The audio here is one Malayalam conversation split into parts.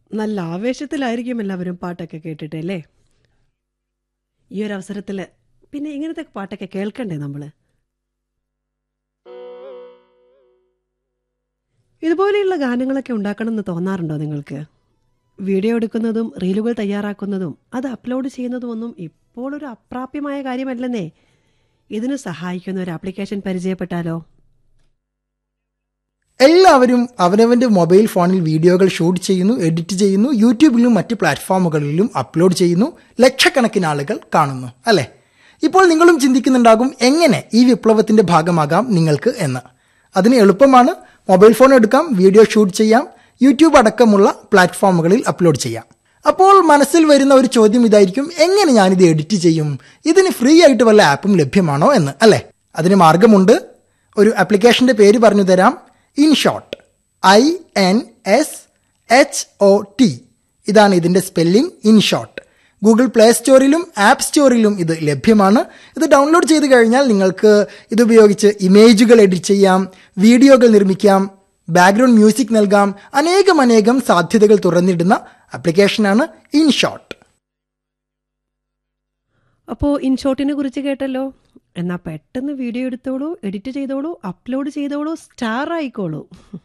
നല്ല ആവേശത്തിലായിരിക്കും എല്ലാവരും പാട്ടൊക്കെ കേട്ടിട്ട് അല്ലേ ഈ ഒരു അവസരത്തിൽ പിന്നെ ഇങ്ങനത്തെ പാട്ടൊക്കെ കേൾക്കണ്ടേ നമ്മൾ ഇതുപോലെയുള്ള ഗാനങ്ങളൊക്കെ ഉണ്ടാക്കണമെന്ന് തോന്നാറുണ്ടോ നിങ്ങൾക്ക് വീഡിയോ എടുക്കുന്നതും റീലുകൾ തയ്യാറാക്കുന്നതും അത് അപ്ലോഡ് ചെയ്യുന്നതും ഒന്നും ഇപ്പോൾ ഒരു അപ്രാപ്യമായ കാര്യമല്ലെന്നേ ഇതിന് സഹായിക്കുന്ന ഒരു ആപ്ലിക്കേഷൻ പരിചയപ്പെട്ടാലോ എല്ലാവരും അവനവന്റെ മൊബൈൽ ഫോണിൽ വീഡിയോകൾ ഷൂട്ട് ചെയ്യുന്നു എഡിറ്റ് ചെയ്യുന്നു യൂട്യൂബിലും മറ്റ് പ്ലാറ്റ്ഫോമുകളിലും അപ്ലോഡ് ചെയ്യുന്നു ലക്ഷക്കണക്കിന് ആളുകൾ കാണുന്നു അല്ലെ ഇപ്പോൾ നിങ്ങളും ചിന്തിക്കുന്നുണ്ടാകും എങ്ങനെ ഈ വിപ്ലവത്തിന്റെ ഭാഗമാകാം നിങ്ങൾക്ക് എന്ന് അതിന് എളുപ്പമാണ് മൊബൈൽ ഫോൺ എടുക്കാം വീഡിയോ ഷൂട്ട് ചെയ്യാം യൂട്യൂബ് അടക്കമുള്ള പ്ലാറ്റ്ഫോമുകളിൽ അപ്ലോഡ് ചെയ്യാം അപ്പോൾ മനസ്സിൽ വരുന്ന ഒരു ചോദ്യം ഇതായിരിക്കും എങ്ങനെ ഞാനിത് എഡിറ്റ് ചെയ്യും ഇതിന് ഫ്രീ ആയിട്ട് വല്ല ആപ്പും ലഭ്യമാണോ എന്ന് അല്ലെ അതിന് മാർഗമുണ്ട് ഒരു ആപ്ലിക്കേഷന്റെ പേര് പറഞ്ഞു തരാം InShot I N S H O T ഇതാണ് ഇതിന്റെ സ്പെല്ലിംഗ് ഇൻഷോട്ട് ഗൂഗിൾ പ്ലേ സ്റ്റോറിലും ആപ്പ് സ്റ്റോറിലും ഇത് ലഭ്യമാണ് ഇത് ഡൗൺലോഡ് ചെയ്ത് കഴിഞ്ഞാൽ നിങ്ങൾക്ക് ഇതുപയോഗിച്ച് ഇമേജുകൾ എഡിറ്റ് ചെയ്യാം വീഡിയോകൾ നിർമ്മിക്കാം ബാക്ക്ഗ്രൗണ്ട് മ്യൂസിക് നൽകാം അനേകം അനേകം സാധ്യതകൾ തുറന്നിടുന്ന ആപ്ലിക്കേഷനാണ് ഇൻഷോട്ട് അപ്പോൾ ഇൻഷോട്ടിനെ കുറിച്ച് കേട്ടല്ലോ എന്നാൽ പെട്ടെന്ന് വീഡിയോ എടുത്തോളൂ എഡിറ്റ് ചെയ്തോളൂ അപ്ലോഡ് ചെയ്തോളൂ സ്റ്റാർ ആയിക്കോളൂ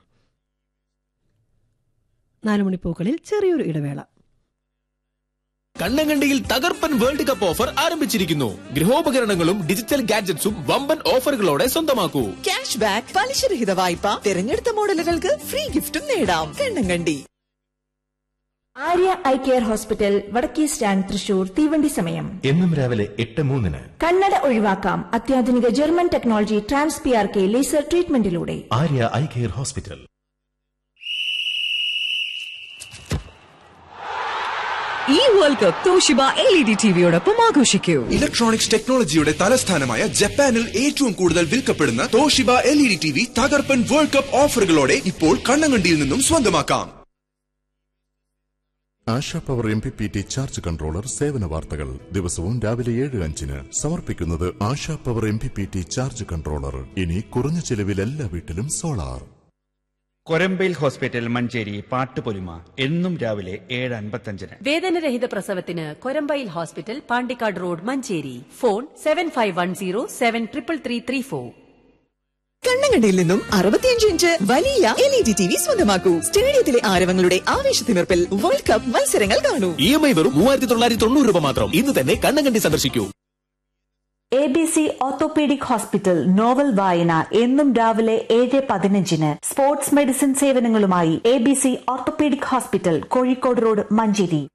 നാലുമണിപ്പൂക്കളിൽ ചെറിയൊരു ഇടവേള കണ്ണങ്കണ്ടിയിൽ തകർപ്പൻ വേൾഡ് കപ്പ് ഓഫർ ആരംഭിച്ചിരിക്കുന്നു ഗൃഹോപകരണങ്ങളും ഡിജിറ്റൽ ഗാഡ്ജറ്റ്സും വമ്പൻ ഓഫറുകളോടെ സ്വന്തമാക്കൂ ക്യാഷ് ബാക്ക് പലിശരഹിത വായ്പ തിരഞ്ഞെടുത്ത മോഡലുകൾക്ക് ഫ്രീ ഗിഫ്റ്റും നേടാം Kannankandi Arya eye care hospital വടക്കേ സ്റ്റാൻഡ് തൃശൂർ തീവണ്ടി സമയം എന്നും രാവിലെ എട്ട് മൂന്നിന് കണ്ണട ഒഴിവാക്കാം അത്യാധുനിക German technology trans P R K laser ട്രീറ്റ്മെന്റിലൂടെ ആര്യ ഐ കെയർ ഹോസ്പിറ്റൽ ഈ world cup Toshiba L E D ടിവിയോടൊപ്പം ആഘോഷിക്കൂ ഇലക്ട്രോണിക്സ് ടെക്നോളജിയുടെ തലസ്ഥാനമായ ജപ്പാനിൽ ഏറ്റവും കൂടുതൽ വിൽക്കപ്പെടുന്ന Toshiba L E D T V തകർപ്പൻ വേൾഡ് കപ്പ് ഓഫറുകളോടെ ഇപ്പോൾ കണ്ണങ്കണ്ടിയിൽ നിന്നും സ്വന്തമാക്കാം Asha power M P P T charge controller സേവന വാർത്തകൾ ദിവസവും രാവിലെ ഏഴ് അഞ്ചിന് സമർപ്പിക്കുന്നത് Asha power M P P T charge controller ഇനി കുറഞ്ഞ ചെലവിൽ എല്ലാ വീട്ടിലും സോളാർ കൊരമ്പയിൽ ഹോസ്പിറ്റൽ മഞ്ചേരി പാട്ടുപൊലിമ എന്നും രാവിലെ ഏഴ് അൻപത്തഞ്ചിന് വേദനരഹിത പ്രസവത്തിന് Korambayil hospital Pandikkad road Manjeri phone seven five one zero seven triple three three four കണ്ണങ്കണ്ടിയിൽ നിന്നും അറുപത്തിയഞ്ച് ഇഞ്ച് വലിയ L E D T V സ്വന്തമാക്കൂ സ്റ്റേഡിയത്തിലെ ആരവങ്ങളുടെ ആവേശത്തിമിർപ്പിൽ വേൾഡ് കപ്പ് മത്സരങ്ങൾ കാണൂ ഇ എം ഐ വെറും മൂവായിരത്തി തൊള്ളായിരത്തി തൊണ്ണൂറ് രൂപ മാത്രം ഇന്ന് തന്നെ കണ്ണങ്കണ്ടി സന്ദർശിക്കൂ A B C orthopaedic hospital novel വായന എന്നും രാവിലെ ഏഴ് പതിനഞ്ചിന് സ്പോർട്സ് മെഡിസിൻ സേവനങ്ങളുമായി A B C orthopaedic hospital Kozhikode road Manjeri